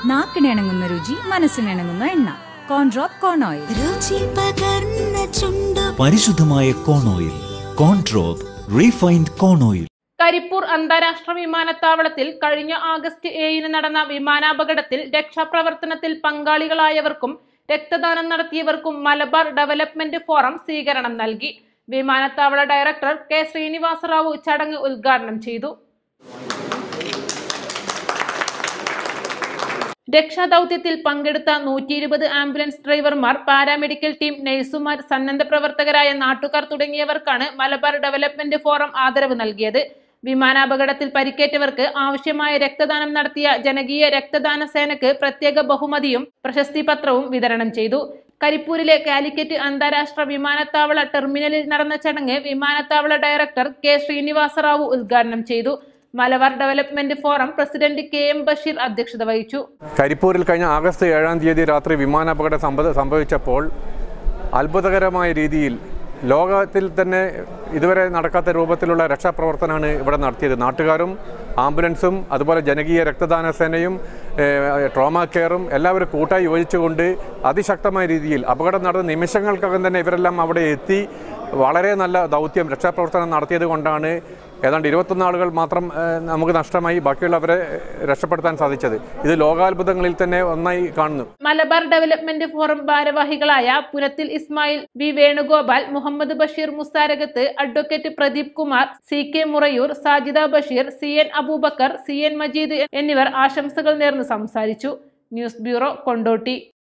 നാക്കിനിണങ്ങുന്ന രുചി മനസ്സിനിണങ്ങുന്ന എണ്ണ കോൺഡ്രോപ്പ് കോൺ ഓയിൽ രുചി പകർന്ന ചുണ്ടു പരിശുദ്ധമായ കോൺ ഓയിൽ കോൺട്രോപ്പ് റീഫൈൻഡ് കോൺ ഓയിൽ കരിപ്പൂർ അന്താരാഷ്ട്ര വിമാനത്താവളത്തിൽ കഴിഞ്ഞ ആഗസ്റ്റ് ഏഴിന് നടന്ന വിമാനാപകടത്തിൽ രക്ഷാപ്രവർത്തനത്തിൽ പങ്കാളികളായവർക്കും രക്തദാനം നടത്തിയവർക്കും മലബാർ ഡെവലപ്മെന്റ് ഫോറം സ്വീകരണം നൽകി വിമാനത്താവള ഡയറക്ടർ കെ ശ്രീനിവാസറാവു ചടങ്ങ് ഉദ്ഘാടനം ചെയ്തു രക്ഷാദൌത്യത്തിൽ പങ്കെടുത്ത നൂറ്റി ഇരുപത് ആംബുലൻസ് ഡ്രൈവർമാർ പാരാമെഡിക്കൽ ടീം നഴ്സുമാർ സന്നദ്ധ പ്രവർത്തകരായ നാട്ടുകാർ തുടങ്ങിയവർക്കാണ് മലബാർ ഡെവലപ്മെന്റ് ഫോറം ആദരവ് നൽകിയത് വിമാനാപകടത്തിൽ പരിക്കേറ്റവർക്ക് ആവശ്യമായ രക്തദാനം നടത്തിയ ജനകീയ രക്തദാന സേനക്ക് പ്രത്യേക ബഹുമതിയും പ്രശസ്തി പത്രവും വിതരണം ചെയ്തു കരിപ്പൂരിലെ കാലിക്കറ്റ് അന്താരാഷ്ട്ര വിമാനത്താവള ടെർമിനലിൽ നടന്ന ചടങ്ങ് വിമാനത്താവള ഡയറക്ടർ കെ ശ്രീനിവാസറാവു ഉദ്ഘാടനം ചെയ്തു Malabar development forum president K M Basheer അധ്യക്ഷത വഹിച്ചു കരിപ്പൂരിൽ കഴിഞ്ഞ ആഗസ്റ്റ് ഏഴാം തീയതി രാത്രി വിമാനാപകടം സംഭവ സംഭവിച്ചപ്പോൾ അത്ഭുതകരമായ രീതിയിൽ ലോകത്തിൽ തന്നെ ഇതുവരെ നടക്കാത്ത രൂപത്തിലുള്ള രക്ഷാപ്രവർത്തനമാണ് ഇവിടെ നടത്തിയത് നാട്ടുകാരും ആംബുലൻസും അതുപോലെ ജനകീയ രക്തദാന സേനയും ഏഹ്, ട്രോമ കെയറും എല്ലാവരും കൂട്ടായി യോജിച്ചുകൊണ്ട് അതിശക്തമായ രീതിയിൽ അപകടം നടന്ന നിമിഷങ്ങൾക്കകം തന്നെ ഇവരെല്ലാം അവിടെ എത്തി വളരെ നല്ല ദൗത്യം രക്ഷാപ്രവർത്തനം നടത്തിയത് കൊണ്ടാണ് ഏതാണ്ട് ഇരുപത്തൊന്ന് ആളുകൾ മാത്രം ഏഹ്, നമുക്ക് നഷ്ടമായി ബാക്കിയുള്ളവരെ രക്ഷപ്പെടുത്താൻ സാധിച്ചത് ഇത് ലോകാത്ഭുതങ്ങളിൽ തന്നെ ഒന്നായി കാണുന്നു മലബാർ ഡെവലപ്മെന്റ് ഫോറം ഭാരവാഹികളായ Punathil Ismail V Venugopal Muhammad Basheer Mustharakath advocate Pradeep Kumar C K Murayur Sajida Basheer C N Abubakar C N Majeed എന്നിവർ ആശംസകൾ നേർന്ന് സംസാരിച്ചു ന്യൂസ് ബ്യൂറോ കൊണ്ടോട്ടി